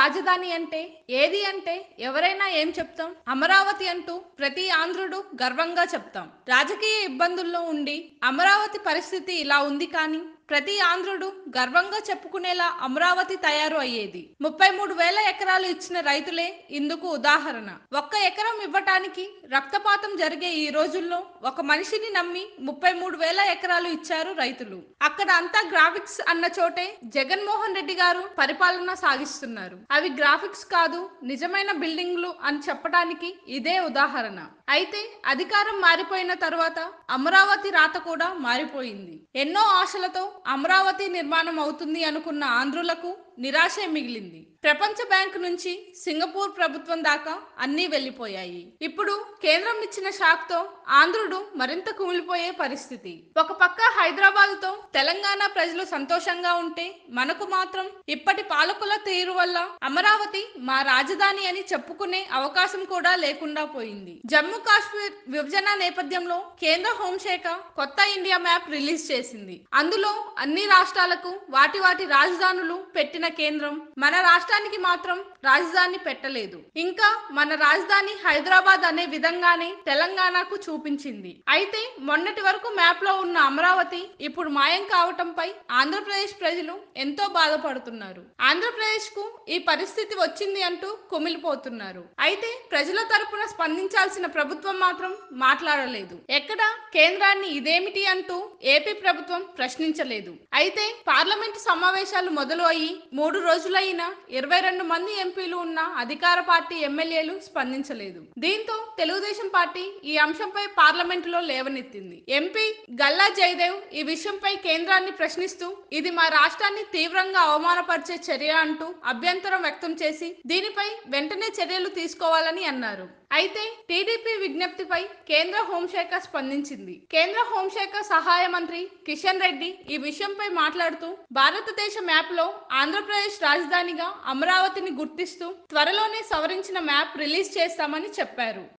రాజధాని అంటే ఏది అంటే ఎవరైనా ఏం చెప్తాం అమరావతి అంటూ ప్రతి ఆంధ్రుడు గర్వంగా చెప్తాం రాజకీయ ఇబ్బందుల్లో ఉండి అమరావతి పరిస్థితి ఇలా ఉంది కానీ ప్రతి ఆంధ్రుడు గర్వంగా చెప్పుకునేలా అమరావతి తయారు అయ్యేది ముప్పై మూడు వేల ఎకరాలు ఇచ్చిన రైతులే ఇందుకు ఉదాహరణ ఒక్క ఎకరం ఇవ్వటానికి రక్తపాతం జరిగే ఈ రోజుల్లో ఒక మనిషిని నమ్మి ముప్పై మూడు వేల ఎకరాలు ఇచ్చారు రైతులు అక్కడ అంతా గ్రాఫిక్స్ అన్న చోటే జగన్మోహన్ రెడ్డి గారు పరిపాలన సాగిస్తున్నారు అవి గ్రాఫిక్స్ కాదు నిజమైన బిల్డింగ్లు అని చెప్పడానికి ఇదే ఉదాహరణ అయితే అధికారం మారిపోయిన తర్వాత అమరావతి రాత కూడా మారిపోయింది ఎన్నో ఆశలతో అమరావతి నిర్మాణం అవుతుంది అనుకున్న ఆంధ్రులకు నిరాశే మిగిలింది ప్రపంచ బ్యాంక్ నుంచి సింగపూర్ ప్రభుత్వం దాకా అన్నీ వెళ్ళిపోయాయి ఇప్పుడు కేంద్రం ఇచ్చిన షాక్ తో ఆంధ్రుడు మరింత కుమిలిపోయే పరిస్థితి ఒక పక్క హైదరాబాద్ తో తెలంగాణ ప్రజలు సంతోషంగా ఉంటే మనకు మాత్రం ఇప్పటి పాలకుల తీరు వల్ల అమరావతి మా రాజధాని అని చెప్పుకునే అవకాశం కూడా లేకుండా పోయింది జమ్మూ కాశ్మీర్ విభజన నేపథ్యంలో కేంద్ర హోంశాఖ కొత్త ఇండియా మ్యాప్ రిలీజ్ చేసింది అందులో అన్ని రాష్ట్రాలకు వాటి వాటి రాజధానులు పెట్టిన కేంద్రం మన రాష్ట్రానికి మాత్రం రాజధాని పెట్టలేదు ఇంకా మన రాజధాని హైదరాబాద్ అనే విధంగానే తెలంగాణకు చూపించింది అయితే మొన్నటి వరకు మ్యాప్ లో ఉన్న అమరావతి ఇప్పుడు మాయం కావటంపై ఆంధ్రప్రదేశ్ ప్రజలు ఎంతో బాధపడుతున్నారు ఆంధ్రప్రదేశ్ కు ఈ పరిస్థితి వచ్చింది అంటూ కుమిలిపోతున్నారు అయితే ప్రజల తరపున స్పందించాల్సిన ప్రభుత్వం మాత్రం మాట్లాడలేదు ఎక్కడ కేంద్రాన్ని ఇదేమిటి అంటూ ఏపీ ప్రభుత్వం ప్రశ్నించలేదు అయితే పార్లమెంటు సమావేశాలు మొదలు అయ్యి మూడు రోజులైనా ఇరవై రెండు మంది ఎంపీలు ఉన్న అధికార పార్టీ ఎమ్మెల్యేలు స్పందించలేదు దీంతో తెలుగుదేశం పార్టీ ఈ అంశంపై పార్లమెంటులో లేవనెత్తింది ఎంపీ గల్లా జయదేవ్ ఈ విషయంపై కేంద్రాన్ని ప్రశ్నిస్తూ ఇది మా రాష్ట్రాన్ని తీవ్రంగా అవమానపరిచే చర్య అంటూ అభ్యంతరం వ్యక్తం చేసి దీనిపై వెంటనే చర్యలు తీసుకోవాలని అన్నారు అయితే టీడీపీ విజ్ఞప్తిపై కేంద్ర హోంశాఖ స్పందించింది కేంద్ర హోంశాఖ సహాయ మంత్రి కిషన్ రెడ్డి ఈ విషయంపై మాట్లాడుతూ భారతదేశ మ్యాప్ లో ఆంధ్రప్రదేశ్ రాజధానిగా అమరావతిని గుర్తిస్తూ త్వరలోనే సవరించిన మ్యాప్ రిలీజ్ చేస్తామని చెప్పారు